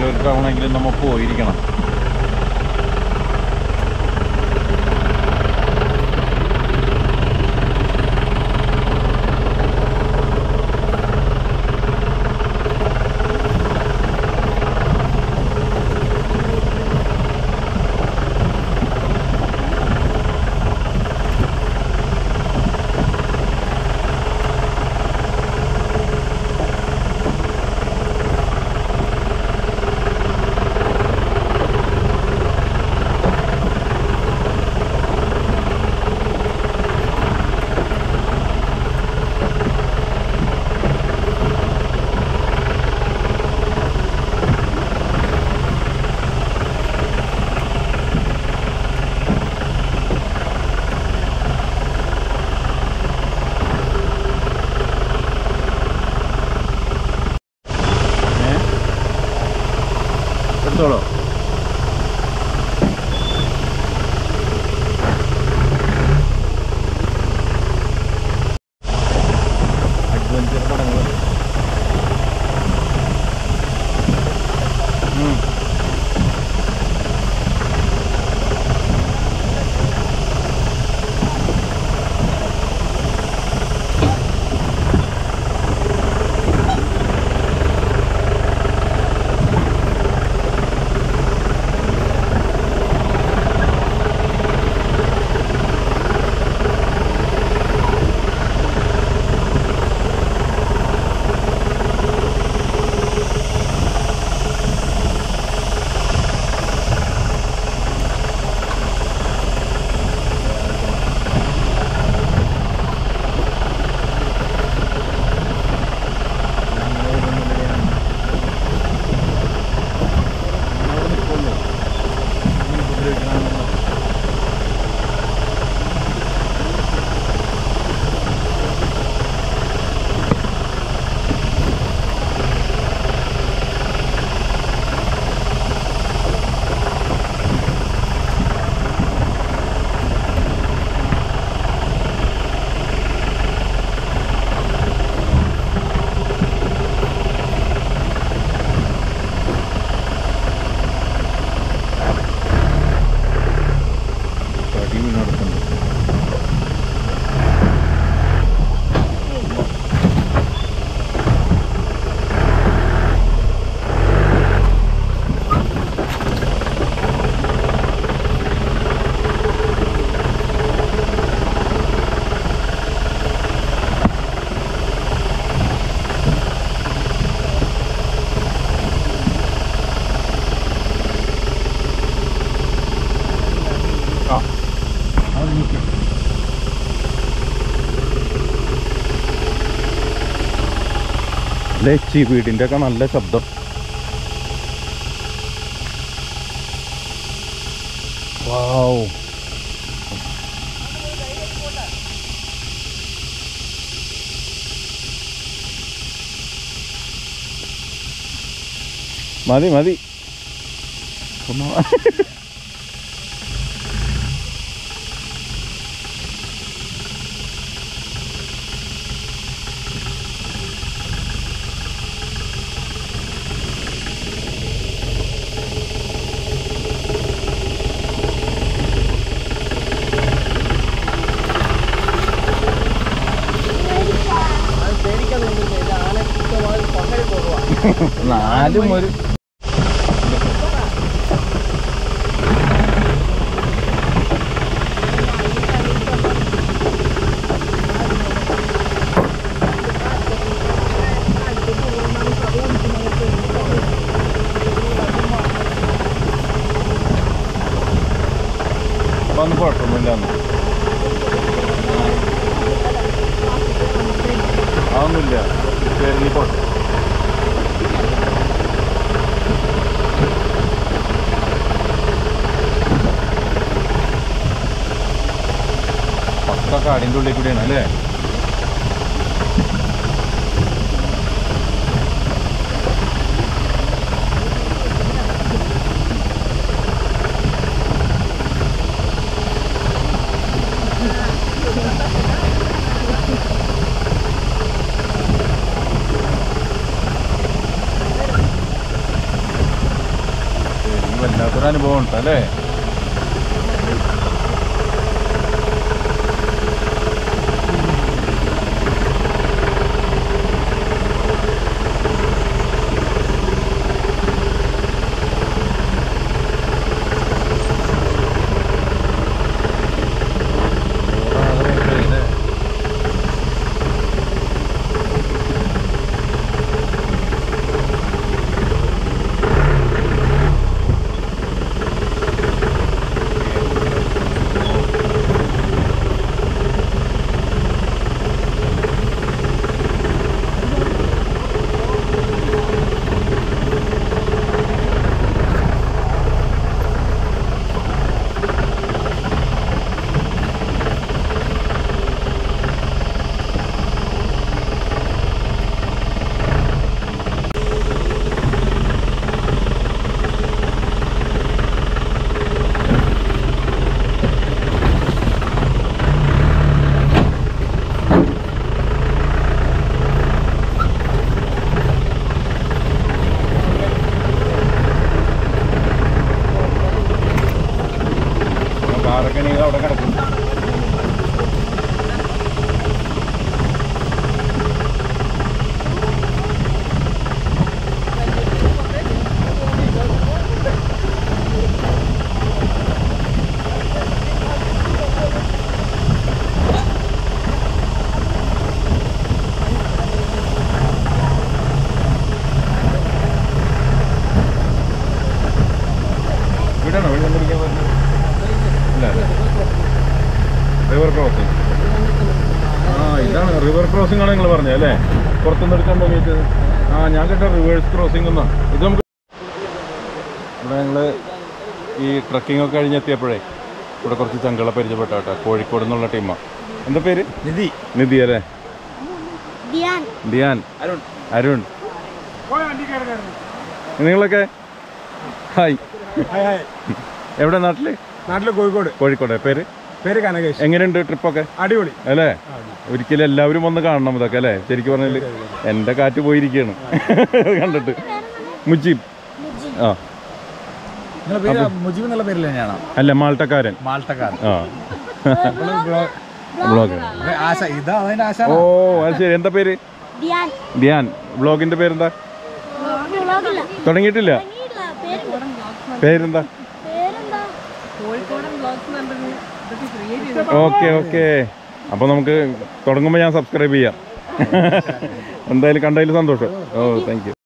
ലൈഫിൽ ഒരു തവണെങ്കിലും നമ്മൾ പോയിരിക്കണം ഏ എടുത്തോളൂ അഡ്വഞ്ചർ പടങ്ങൾ തടി വീണടക്കുന്നുണ്ട് ആ അത് നിൽക്കും ലച്ചി വീടിൻ്റെ ഒക്കെ നല്ല ശബ്ദം വാവ് മതി മതി ഒന്ന് നാലും ഒരു അപ്പൊ ഒന്നും കുഴപ്പമൊന്നുമില്ല അന്ന് അതൊന്നുമില്ല കയറി പോട്ടെ പക്ക കാടിൻ്റെ ഉള്ളിൽ കൂടിയാണ് അല്ലേ ഒരനുഭവം ഉണ്ട് അല്ലേ പാറക്കണി അവിടെ കിടക്കും ഇവിടെയാണോ വെള്ളം കുടിക്കാൻ പറഞ്ഞത് ഇല്ല റിവർ ക്രോസിംഗ് ആ ഇതാണ് റിവർ ക്രോസിംഗ് ആണ് നിങ്ങൾ പറഞ്ഞത് അല്ലേ പുറത്തുനിന്ന് എടുക്കാൻ തോന്നിയിട്ട് ആ ഞാൻ കേട്ട റിവേഴ്സ് ക്രോസിംഗ് എന്നാ ഇത് നമുക്ക് ഇവിടെ ഞങ്ങൾ ഈ ട്രക്കിംഗ് ഒക്കെ കഴിഞ്ഞെത്തിയപ്പോഴേ ഇവിടെ കുറച്ച് ചങ്കളെ പരിചയപ്പെട്ട കേട്ടോ കോഴിക്കോട് നിന്നുള്ള ടീമാണ് എന്താ പേര് നിധി നിധി അല്ലേ ധ്യാൻ ഡിയാൻ അരുൺ അരുൺ നിങ്ങളൊക്കെ ഹായ് ഹായ് ഹായ് എവിടെ നാട്ടില് നാട്ടില് കോഴിക്കോട് കോഴിക്കോട് പേര് പേര് കനകേഷ് എങ്ങനെയുണ്ട് ട്രിപ്പൊക്കെ അടിപൊളി അല്ലേ ഒരിക്കലും എല്ലാവരും വന്ന് കാണണം ഇതൊക്കെ അല്ലേ ശരിക്കും പറഞ്ഞാല് എൻ്റെ കാറ്റ് പോയിരിക്കുകയാണ് കണ്ടിട്ട് മുജീബ് ആ നിങ്ങളെ പേര് മുജീബ് എന്നുള്ള പേരിൽ തന്നെയാണോ അല്ല മാൾട്ടക്കാരൻ മാൾട്ടക്കാർ ആ ബ്ലോഗ് ആശ ഇതാ അതിന്റെ ആശ ഓ അത് ശരി എന്താ പേര് ധ്യാൻ ധ്യാൻ ബ്ലോഗിന്റെ പേരെന്താ വ്ളോഗില്ല തുടങ്ങിയിട്ടില്ല തുടങ്ങിയില്ല പേര് പേരെന്താ പേരെന്താ ഓക്കെ ഓക്കെ അപ്പോൾ നമുക്ക് തുടങ്ങുമ്പോൾ ഞാൻ സബ്സ്ക്രൈബ് ചെയ്യാം എന്തായാലും കണ്ടതിൽ സന്തോഷം oh thank you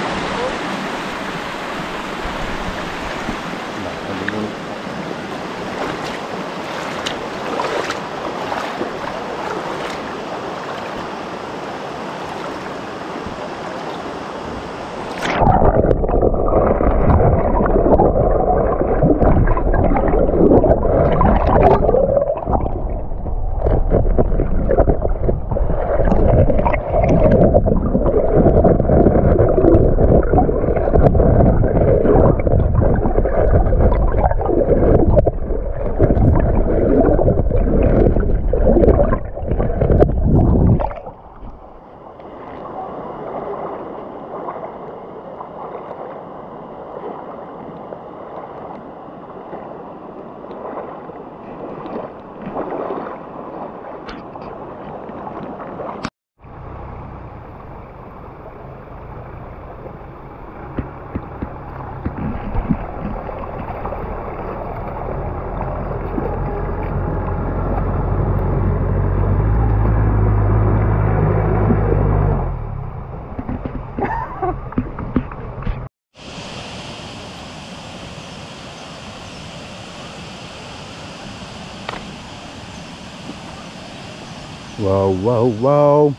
Wow, wow, wow.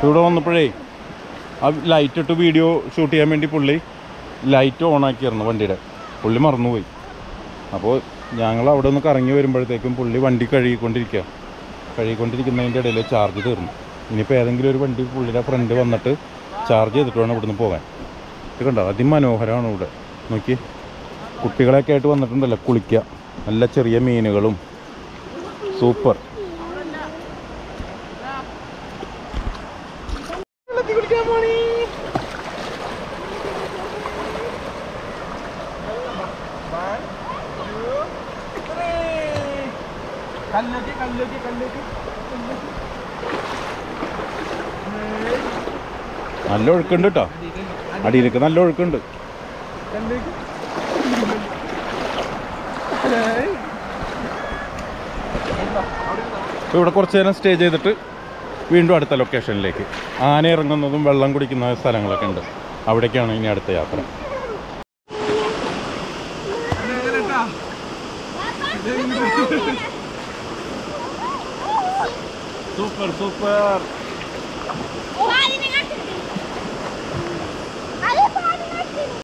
ഇവിടെ വന്നപ്പോഴേ ആ ലൈറ്റ് ഇട്ട് വീഡിയോ ഷൂട്ട് ചെയ്യാൻ വേണ്ടി പുള്ളി ലൈറ്റ് ഓൺ ആക്കിയിരുന്നു വണ്ടിയുടെ പുള്ളി മറന്നുപോയി അപ്പോൾ ഞങ്ങൾ അവിടെ നിന്ന് കറങ്ങി വരുമ്പോഴത്തേക്കും പുള്ളി വണ്ടി കഴുകിക്കൊണ്ടിരിക്കുക കഴുകിക്കൊണ്ടിരിക്കുന്നതിൻ്റെ ഇടയിൽ ചാർജ് തീർന്നു ഇനിയിപ്പോൾ ഏതെങ്കിലും ഒരു വണ്ടി പുള്ളിയുടെ ഫ്രണ്ട് വന്നിട്ട് ചാർജ് ചെയ്തിട്ട് വേണം ഇവിടുന്ന് പോകാൻ ഇത് കണ്ടോ അതിമനോഹരമാണ് ഇവിടെ നോക്കി കുട്ടികളൊക്കെ ആയിട്ട് വന്നിട്ടുണ്ടല്ലോ കുളിക്കുക നല്ല ചെറിയ മീനുകളും സൂപ്പർ കല്ലേക്ക് കല്ലേക്ക് കല്ലേക്ക് നല്ല ഒഴുക്കുണ്ട് കേട്ടോ അടിയിലേക്ക് നല്ല ഒഴുക്കുണ്ട് കല്ലേക്ക് അപ്പോൾ ഇവിടെ കുറച്ച് നേരം സ്റ്റേ ചെയ്തിട്ട് വീണ്ടും അടുത്ത ലൊക്കേഷനിലേക്ക് ആന ഇറങ്ങുന്നതും വെള്ളം കുടിക്കുന്ന സ്ഥലങ്ങളൊക്കെ ഉണ്ട് അവിടേക്കാണ് ഇനി അടുത്ത യാത്ര സൂപ്പർ സൂപ്പർ